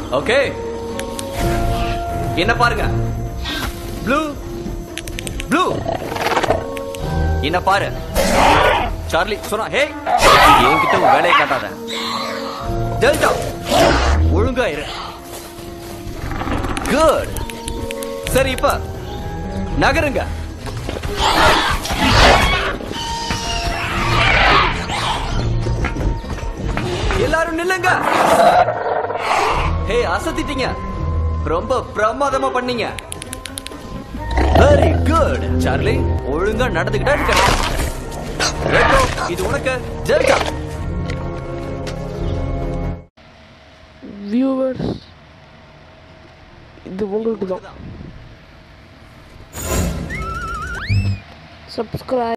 okay என்ன பாருங்க blue blue என்ன பாரு சார்லி சொன்னா ஹே என்கிட்ட உன் வேலையை காட்டாத டெல்டா ஒழுங்கா இரு குட் சரி இப்ப நகருங்க எல்லாரும் நில்லுங்க ஹே அசத்திட்டீங்க ரொம்ப பிரமாதமா பண்ணீங்க வெரி குட் சார்லி ஒழுங்கா நடந்துக்கிட்டா இருக்கணும் ரெட்டோ, இது உனக்கு டெல்டா வியூவர்ஸ் இது உங்களுக்கு தான் சப்ஸ்கிரைப்